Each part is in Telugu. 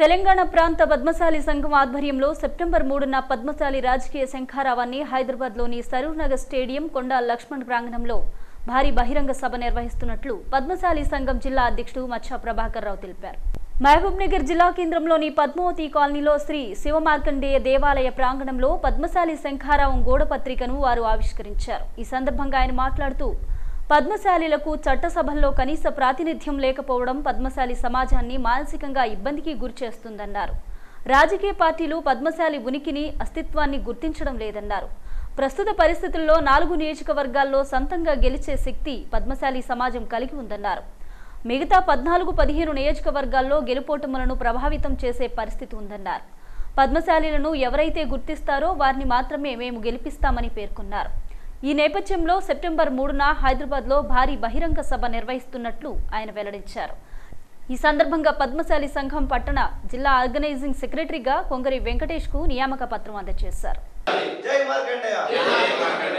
తెలంగాణ ప్రాంత పద్మశాలి సంఘం ఆధ్వర్యంలో సెప్టెంబర్ మూడున పద్మశాలి రాజకీయ శంఖారావాన్ని హైదరాబాద్లోని సరూర్ నగర్ స్టేడియం కొండా లక్ష్మణ్ ప్రాంగణంలో భారీ బహిరంగ సభ నిర్వహిస్తున్నట్లు పద్మశాలి సంఘం జిల్లా అధ్యక్షుడు మచ్చా ప్రభాకర్ రావు తెలిపారు మహబూబ్ నగర్ జిల్లా కేంద్రంలోని పద్మావతి కాలనీలో శ్రీ శివమార్కండేయ దేవాలయ ప్రాంగణంలో పద్మశాలి శంఖారావం గోడపత్రికను వారు ఆవిష్కరించారు ఈ సందర్భంగా ఆయన మాట్లాడుతూ పద్మశాలీలకు చట్టసభల్లో కనీస ప్రాతినిధ్యం లేకపోవడం పద్మశాలి సమాజాన్ని మానసికంగా ఇబ్బందికి గురిచేస్తుందన్నారు రాజకీయ పార్టీలు పద్మశాలి ఉనికిని అస్తిత్వాన్ని గుర్తించడం లేదన్నారు ప్రస్తుత పరిస్థితుల్లో నాలుగు నియోజకవర్గాల్లో సొంతంగా గెలిచే శక్తి పద్మశాలి సమాజం కలిగి ఉందన్నారు మిగతా పద్నాలుగు పదిహేను నియోజకవర్గాల్లో గెలుపోటములను ప్రభావితం చేసే పరిస్థితి ఉందన్నారు పద్మశాలీలను ఎవరైతే గుర్తిస్తారో వారిని మాత్రమే మేము గెలిపిస్తామని పేర్కొన్నారు ఈ నేపథ్యంలో సెప్టెంబర్ మూడున హైదరాబాద్లో భారీ బహిరంగ సభ నిర్వహిస్తున్నట్లు ఆయన వెల్లడించారు ఈ సందర్భంగా పద్మశాలి సంఘం పట్టణ జిల్లా ఆర్గనైజింగ్ సెక్రటరీగా కొంగరి వెంకటేష్ కు నియామక పత్రం అందజేశారు జై మార్కండేయ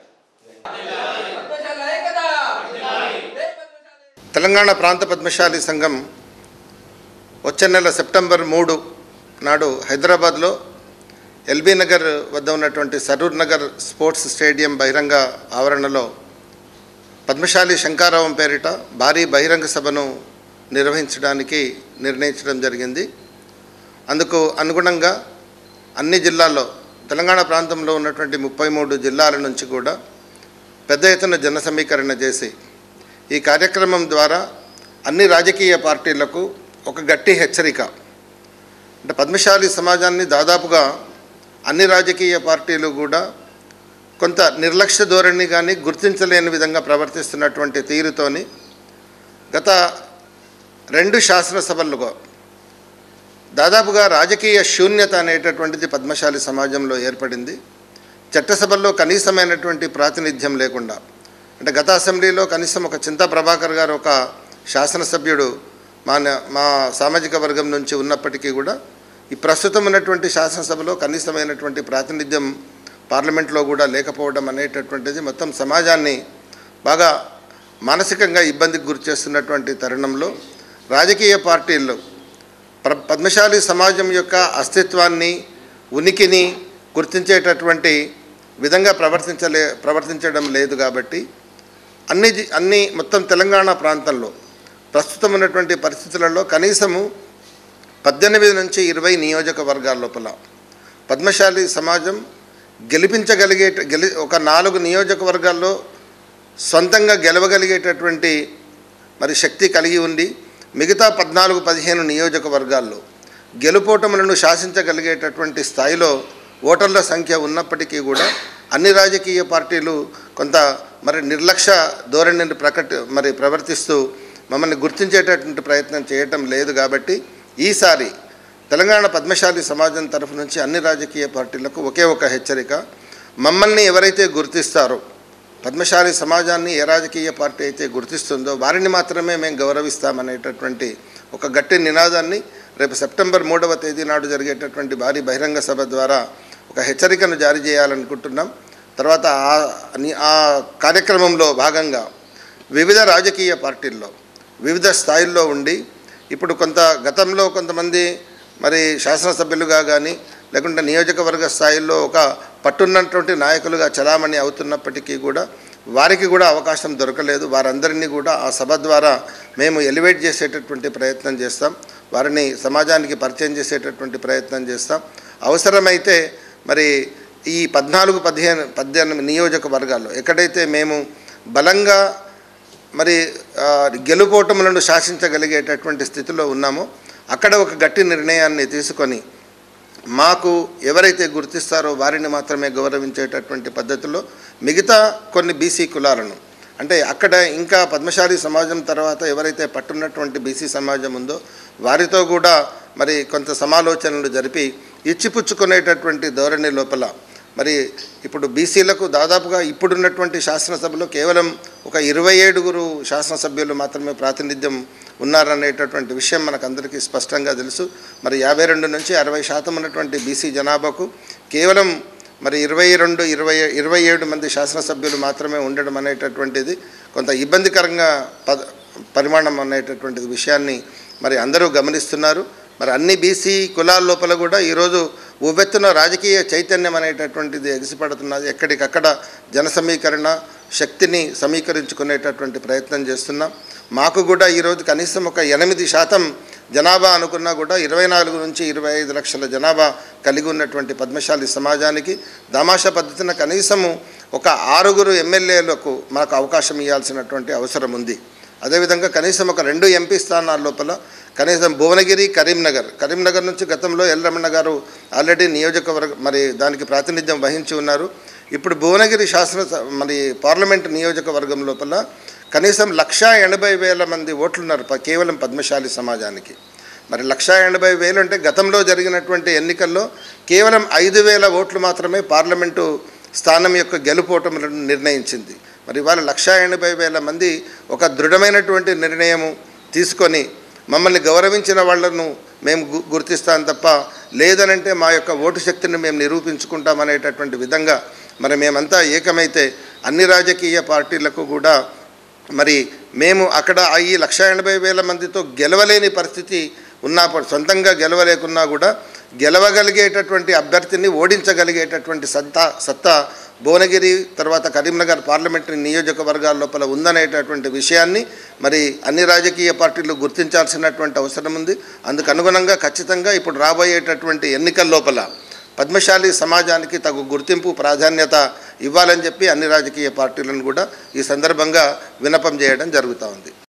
పద్మశాల ఏకత జై పద్మశాలి తెలంగాణ ప్రాంత పద్మశాలి సంఘం వచ్చే నెల సెప్టెంబర్ మూడు నాడు హైదరాబాద్లో ఎల్బీ నగర్ వద్ద ఉన్నటువంటి సరూర్ నగర్ స్పోర్ట్స్ స్టేడియం బహిరంగ ఆవరణలో పద్మశాలి శంకారావం పేరిట భారీ బహిరంగ సభను నిర్వహించడానికి నిర్ణయించడం జరిగింది అందుకు అనుగుణంగా అన్ని జిల్లాల్లో తెలంగాణ ప్రాంతంలో ఉన్నటువంటి ముప్పై మూడు జిల్లాల నుంచి కూడా పెద్ద ఎత్తున జన సమీకరణ చేసి ఈ కార్యక్రమం ద్వారా అన్ని రాజకీయ పార్టీలకు ఒక గట్టి హెచ్చరిక అంటే పద్మశాలి సమాజాన్ని దాదాపుగా అన్ని రాజకీయ పార్టీలు కూడా కొంత నిర్లక్ష్య ధోరణి కానీ గుర్తించలేని విధంగా ప్రవర్తిస్తున్నటువంటి తీరుతోని గత రెండు శాసనసభలుగా దాదాపుగా రాజకీయ శూన్యత అనేటటువంటిది పద్మశాలి సమాజంలో ఏర్పడింది చట్టసభల్లో కనీసమైనటువంటి ప్రాతినిధ్యం లేకుండా అంటే గత అసెంబ్లీలో కనీసం ఒక చింతా ప్రభాకర్ గారు ఒక శాసనసభ్యుడు మా న- మా సామాజిక వర్గం నుంచి ఉన్నప్పటికీ కూడా ఈ ప్రస్తుతం ఉన్నటువంటి శాసనసభలో కనీసమైనటువంటి ప్రాతినిధ్యం పార్లమెంట్లో కూడా లేకపోవడం అనేటటువంటిది మొత్తం సమాజాన్ని బాగా మానసికంగా ఇబ్బందికి గురి చేస్తున్నటువంటి తరుణంలో రాజకీయ పార్టీల్లో ప్ర పద్మశాలి సమాజం యొక్క అస్తిత్వాన్ని ఉనికిని గుర్తించేటటువంటి విధంగా ప్రవర్తించలే ప్రవర్తించడం లేదు కాబట్టి అన్ని జి- అన్ని మొత్తం తెలంగాణ ప్రాంతంలో ప్రస్తుతం ఉన్నటువంటి పరిస్థితులలో కనీసము పద్దెనిమిది నుంచి ఇరవై నియోజకవర్గాల లోపల పద్మశాలి సమాజం గెలిపించగలిగే గెలి ఒక నాలుగు నియోజకవర్గాల్లో సొంతంగా గెలవగలిగేటటువంటి మరి శక్తి కలిగి ఉండి మిగతా పద్నాలుగు పదిహేను నియోజకవర్గాల్లో గెలుపోటములను శాసించగలిగేటటువంటి స్థాయిలో ఓటర్ల సంఖ్య ఉన్నప్పటికీ కూడా అన్ని రాజకీయ పార్టీలు కొంత మరి నిర్లక్ష్య ధోరణిని ప్రకటి మరి ప్రవర్తిస్తూ మమ్మల్ని గుర్తించేటటువంటి ప్రయత్నం చేయటం లేదు కాబట్టి ఈసారి తెలంగాణ పద్మశాలి సమాజం తరఫు నుంచి అన్ని రాజకీయ పార్టీలకు ఒకే ఒక హెచ్చరిక మమ్మల్ని ఎవరైతే గుర్తిస్తారో పద్మశాలి సమాజాన్ని ఏ రాజకీయ పార్టీ అయితే గుర్తిస్తుందో వారిని మాత్రమే మేము గౌరవిస్తామనేటటువంటి ఒక గట్టి నినాదాన్ని రేపు సెప్టెంబర్ మూడవ తేదీ నాడు జరిగేటటువంటి భారీ బహిరంగ సభ ద్వారా ఒక హెచ్చరికను జారీ చేయాలనుకుంటున్నాం తర్వాత ఆ ని- ఆ కార్యక్రమంలో భాగంగా వివిధ రాజకీయ పార్టీల్లో వివిధ స్థాయిల్లో ఉండి ఇప్పుడు కొంత గతంలో కొంతమంది మరి శాసనసభ్యులుగా కానీ లేకుంటే నియోజకవర్గ స్థాయిల్లో ఒక పట్టున్నటువంటి నాయకులుగా చలామణి అవుతున్నప్పటికీ కూడా వారికి కూడా అవకాశం దొరకలేదు వారందరినీ కూడా ఆ సభ ద్వారా మేము ఎలివేట్ చేసేటటువంటి ప్రయత్నం చేస్తాం వారిని సమాజానికి పరిచయం చేసేటటువంటి ప్రయత్నం చేస్తాం అవసరమైతే మరి ఈ పద్నాలుగు పదిహేను పద్దెనిమిది నియోజకవర్గాల్లో ఎక్కడైతే మేము బలంగా మరి ఆ, గెలుపోటములను శాసించగలిగేటటువంటి స్థితిలో ఉన్నామో అక్కడ ఒక గట్టి నిర్ణయాన్ని తీసుకొని మాకు ఎవరైతే గుర్తిస్తారో వారిని మాత్రమే గౌరవించేటటువంటి పద్ధతిలో మిగతా కొన్ని బీసీ కులాలను అంటే అక్కడ ఇంకా పద్మశాలి సమాజం తర్వాత ఎవరైతే పట్టున్నటువంటి బీసీ సమాజం ఉందో వారితో కూడా మరి కొంత సమాలోచనలు జరిపి ఇచ్చిపుచ్చుకునేటటువంటి ధోరణి లోపల మరి ఇప్పుడు బీసీలకు దాదాపుగా ఇప్పుడున్నటువంటి శాసనసభలో కేవలం ఒక ఇరవై ఏడుగురు శాసనసభ్యులు మాత్రమే ప్రాతినిధ్యం ఉన్నారనేటటువంటి విషయం మనకు అందరికీ స్పష్టంగా తెలుసు మరి యాభై రెండు నుంచి అరవై శాతం ఉన్నటువంటి బీసీ జనాభాకు కేవలం మరి ఇరవై రెండు ఇరవై ఇరవై ఏడు మంది శాసనసభ్యులు మాత్రమే ఉండడం అనేటటువంటిది కొంత ఇబ్బందికరంగా పద పరిమాణం అనేటటువంటి విషయాన్ని మరి అందరూ గమనిస్తున్నారు మరి అన్ని బీసీ కులాల లోపల కూడా ఈరోజు ఉవ్వెత్తున రాజకీయ చైతన్యం అనేటటువంటిది ఎగిసిపడుతున్నది ఎక్కడికక్కడ జన సమీకరణ శక్తిని సమీకరించుకునేటటువంటి ప్రయత్నం చేస్తున్నాం మాకు కూడా ఈరోజు కనీసం ఒక ఎనిమిది శాతం జనాభా అనుకున్నా కూడా ఇరవై నాలుగు నుంచి ఇరవై ఐదు లక్షల జనాభా కలిగి ఉన్నటువంటి పద్మశాలి సమాజానికి దామాషా పద్ధతిన కనీసము ఒక ఆరుగురు ఎమ్మెల్యేలకు మాకు అవకాశం ఇవ్వాల్సినటువంటి అవసరం ఉంది అదేవిధంగా కనీసం ఒక రెండు ఎంపీ స్థానాల లోపల కనీసం భువనగిరి కరీంనగర్ కరీంనగర్ నుంచి గతంలో ఎల్ రమణ గారు ఆల్రెడీ నియోజకవర్గ మరి దానికి ప్రాతినిధ్యం వహించి ఉన్నారు ఇప్పుడు భువనగిరి శాసన మరి పార్లమెంట్ నియోజకవర్గం లోపల కనీసం లక్షా ఎనభై వేల మంది ఓట్లున్నారు ప- కేవలం పద్మశాలి సమాజానికి మరి లక్షా ఎనభై వేలు అంటే గతంలో జరిగినటువంటి ఎన్నికల్లో కేవలం ఐదు వేల ఓట్లు మాత్రమే పార్లమెంటు స్థానం యొక్క గెలుపోటములను నిర్ణయించింది మరి ఇవాళ లక్షా ఎనభై వేల మంది ఒక దృఢమైనటువంటి నిర్ణయము తీసుకొని మమ్మల్ని గౌరవించిన వాళ్ళను మేము గు- గుర్తిస్తాం తప్ప లేదనంటే మా యొక్క ఓటు శక్తిని మేము నిరూపించుకుంటామనేటటువంటి విధంగా మరి మేమంతా ఏకమైతే అన్ని రాజకీయ పార్టీలకు కూడా మరి మేము అక్కడ ఆ ఈ లక్ష ఎనభై వేల మందితో గెలవలేని పరిస్థితి ఉన్నా ప- సొంతంగా గెలవలేకున్నా కూడా గెలవగలిగేటటువంటి అభ్యర్థిని ఓడించగలిగేటటువంటి సత్తా సత్తా భువనగిరి తర్వాత కరీంనగర్ పార్లమెంటరీ నియోజకవర్గాల లోపల ఉందనేటటువంటి విషయాన్ని మరి అన్ని రాజకీయ పార్టీలు గుర్తించాల్సినటువంటి అవసరం ఉంది అందుకు అనుగుణంగా ఖచ్చితంగా ఇప్పుడు రాబోయేటటువంటి ఎన్నికల లోపల పద్మశాలి సమాజానికి తగు గుర్తింపు ప్రాధాన్యత ఇవ్వాలని చెప్పి అన్ని రాజకీయ పార్టీలను కూడా ఈ సందర్భంగా వినపం చేయడం జరుగుతూ ఉంది